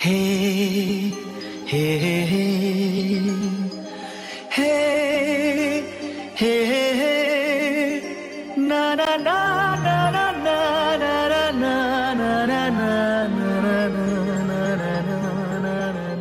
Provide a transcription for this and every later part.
హే హే హే హే హే హే నా నా నా నా నా నా నా నా నా నా నా నా నా నా నా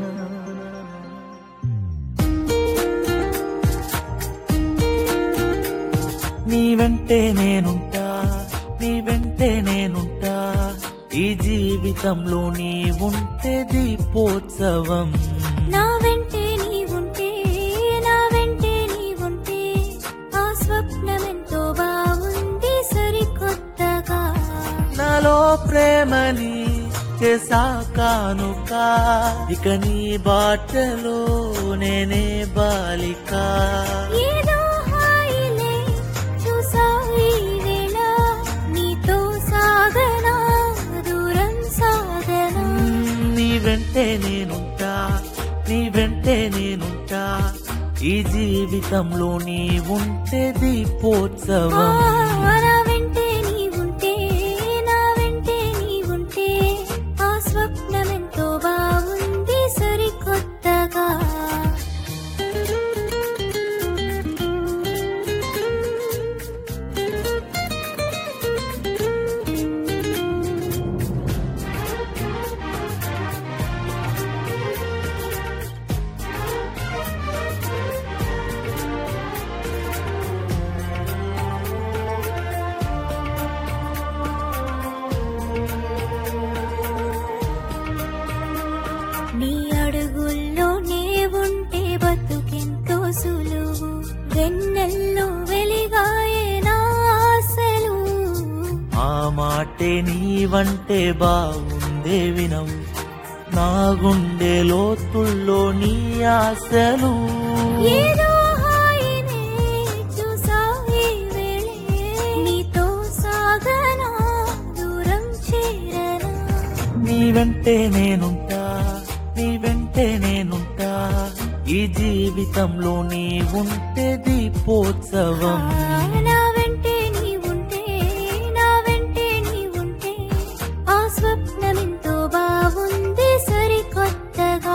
నీ వెంటే నేనుంటా నీ వెంటే నేనుంటా ఈ జీవితంలో నీ ఉంటే దీపోత్సవం నా వెంటే నీవుంటే నా వెంటే నీవుంటే ఆ స్వప్నమెంతో బాగుంది సరికొత్తగా నాలో ప్రేమని చేసా కానుక ఇక నీ బాటలో నేనే బాలిక ఏదో హాయిలే చూసా ఈ వేళ నీతో సాగనా దూరం సాగనా నీ వెంటే నేనుంటా నీ వెంటే నేనుంటా ఈ జీవితంలో నీ ఉంటే ఆ, దీపోత్సవం నా వెంటే నీవుంటే నా వెంటే నీవుంటే ఆ స్వప్నమెంతో బాగుంది సరికొత్తగా నీ అడుగుల్లో నే ఉంటే బతుకెంతో సులువు వెన్నెల్లో వెలిగాయే నా ఆశలు ఆ మాటే నీవంటే బాగుందే వినవు నా గుండె లోతుల్లో నీ ఆశలు ఏదో హాయినే చూసా ఈ వేళే నీతో సాగనా దూరం చేరనా నీ వెంటే నేనుంటా నీ వెంటే నేనుంటా ఈ జీవితంలో నీ ఉంటే దీపోత్సవం నా వెంటే నీవుంటే నా వెంటే నీవుంటే ఆ స్వప్నమెంతో బాగుంది సరికొత్తగా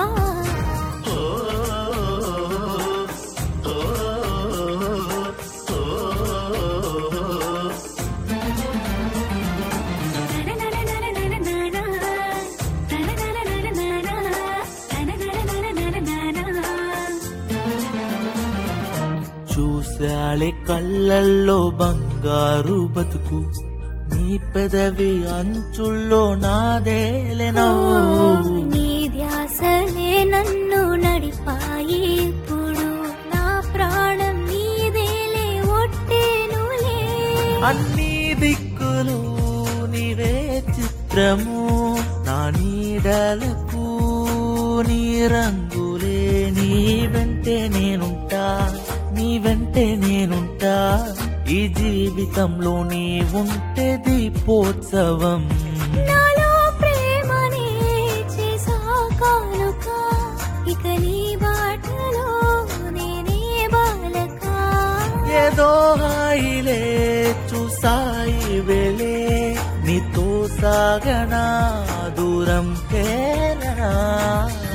చూశాళే కళ్ళల్లో బంగారు బతుకు నీ పెదవి అంచుల్లో నాదేలే నవ్వు నీ ధ్యాసలే నన్ను నడిపాయి ఇప్పుడు నా ప్రాణం నీదేలే ఒట్టేనులే అన్ని దిక్కులు నీవే చిత్రము నా నీడలకు నీ రంగులే నీ వెంటే నేనుంటా నీ వెంటే నేనుంటా ఈ జీవితంలో నీ ఉంటే దీపోత్సవం నాలో ప్రేమనే చేసా కానుక ఇక నీ బాటలో నేనే బాలక ఏదో హాయిలే చూసాయి వేళే నీతో సాగనా దూరం కేలనా